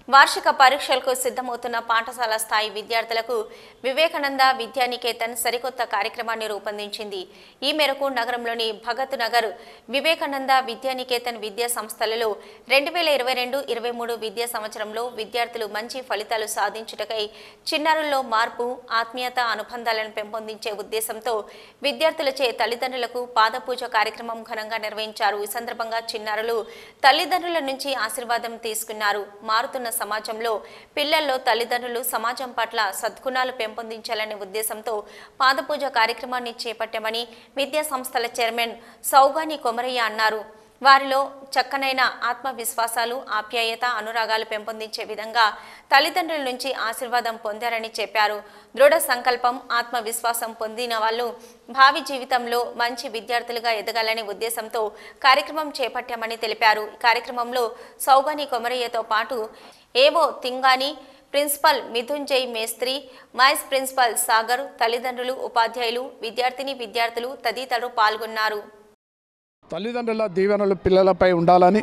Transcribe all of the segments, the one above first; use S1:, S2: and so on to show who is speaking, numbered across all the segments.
S1: వార్షిక పరీక్షలకు సిద్ధమవుతున్న పాఠశాల స్థాయి విద్యార్థులకు వివేకానంద విద్యానికేతన్ సరికొత్త కార్యక్రమాన్ని రూపొందించింది ఈ మేరకు నగరంలోని భగత్ నగర్ వివేకానంద విద్యానికేతన్ విద్యా సంస్థలలో రెండు వేల ఇరవై రెండు ఇరవై మూడు విద్యా సంవత్సరంలో విద్యార్థులు మంచి ఫలితాలు సాధించుటకై చిన్నారుల్లో మార్పు ఆత్మీయత అనుబంధాలను పెంపొందించే ఉద్దేశంతో విద్యార్థులచే తల్లిదండ్రులకు పాదపూజ కార్యక్రమం ఘనంగా నిర్వహించారు ఈ సందర్భంగా చిన్నారులు తల్లిదండ్రుల నుంచి ఆశీర్వాదం తీసుకున్నారు మారుతున్న సమాజంలో పిల్లల్లో తల్లిదండ్రులు సమాజం పట్ల సద్గుణాలు పెంపొందించాలనే ఉద్దేశంతో పాదపూజ కార్యక్రమాన్ని చేపట్టామని విద్యా సంస్థల చైర్మన్ సౌగాని కొమరయ్య అన్నారు వారిలో చక్కనైన ఆత్మవిశ్వాసాలు ఆప్యాయత అనురాగాలు పెంపొందించే విధంగా తల్లిదండ్రుల నుంచి ఆశీర్వాదం పొందారని చెప్పారు దృఢ సంకల్పం ఆత్మవిశ్వాసం పొందిన వాళ్ళు భావి జీవితంలో మంచి విద్యార్థులుగా ఎదగాలనే ఉద్దేశంతో కార్యక్రమం చేపట్టామని తెలిపారు ఈ కార్యక్రమంలో సౌగాని కొమరయ్యతో పాటు ఏవో తింగాని ప్రిన్సిపల్ మిథున్ జై మేస్త్రి వైస్ ప్రిన్సిపల్ సాగర్ తల్లిదండ్రులు ఉపాధ్యాయులు విద్యార్థిని విద్యార్థులు తదితరులు పాల్గొన్నారు
S2: తల్లిదండ్రుల దీవెనలు పిల్లలపై ఉండాలని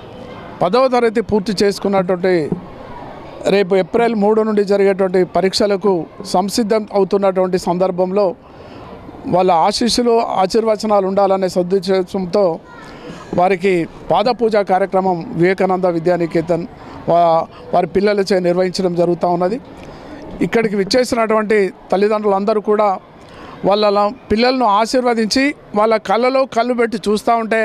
S2: పదవ తరగతి పూర్తి చేసుకున్నటువంటి రేపు ఏప్రిల్ మూడు నుండి జరిగేటువంటి పరీక్షలకు సంసిద్ధం అవుతున్నటువంటి సందర్భంలో వాళ్ళ ఆశీస్సులు ఆశీర్వచనాలు ఉండాలనే సదుద్దేశంతో వారికి పాదపూజ కార్యక్రమం వివేకానంద విద్యానికేతన్ వా- వారి పిల్లలచే నిర్వహించడం జరుగుతూ ఉన్నది ఇక్కడికి విచ్చేసినటువంటి తల్లిదండ్రులందరూ కూడా వాళ్ళ పిల్లలను ఆశీర్వదించి వాళ్ళ కళ్ళలో కళ్ళు పెట్టి చూస్తూ ఉంటే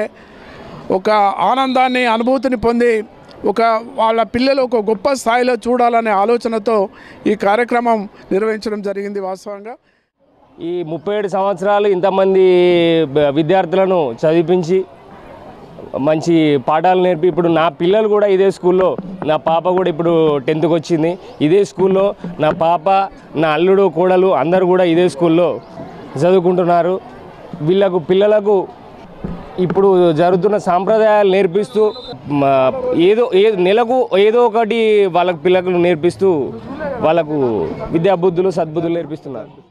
S2: ఒక ఆనందాన్ని అనుభూతిని పొంది ఒక వాళ్ళ పిల్లలు ఒక గొప్ప స్థాయిలో చూడాలనే ఆలోచనతో ఈ కార్యక్రమం నిర్వహించడం జరిగింది వాస్తవంగా
S3: ఈ ముప్పై ఏడు సంవత్సరాలు ఇంతమంది బ- విద్యార్థులను చదివించి మంచి పాఠాలు నేర్పి ఇప్పుడు నా పిల్లలు కూడా ఇదే స్కూల్లో నా పాప కూడా ఇప్పుడు టెన్త్కి వచ్చింది ఇదే స్కూల్లో నా పాప నా అల్లుడు కోడలు అందరూ కూడా ఇదే స్కూల్లో చదువుకుంటున్నారు వీళ్ళకు పిల్లలకు ఇప్పుడు జరుగుతున్న సాంప్రదాయాలు నేర్పిస్తూ మా ఏదో ఏ నెలకు ఏదో ఒకటి వాళ్ళకు పిల్లలకు నేర్పిస్తూ వాళ్ళకు విద్యాబుద్ధులు సద్బుద్ధులు నేర్పిస్తున్నారు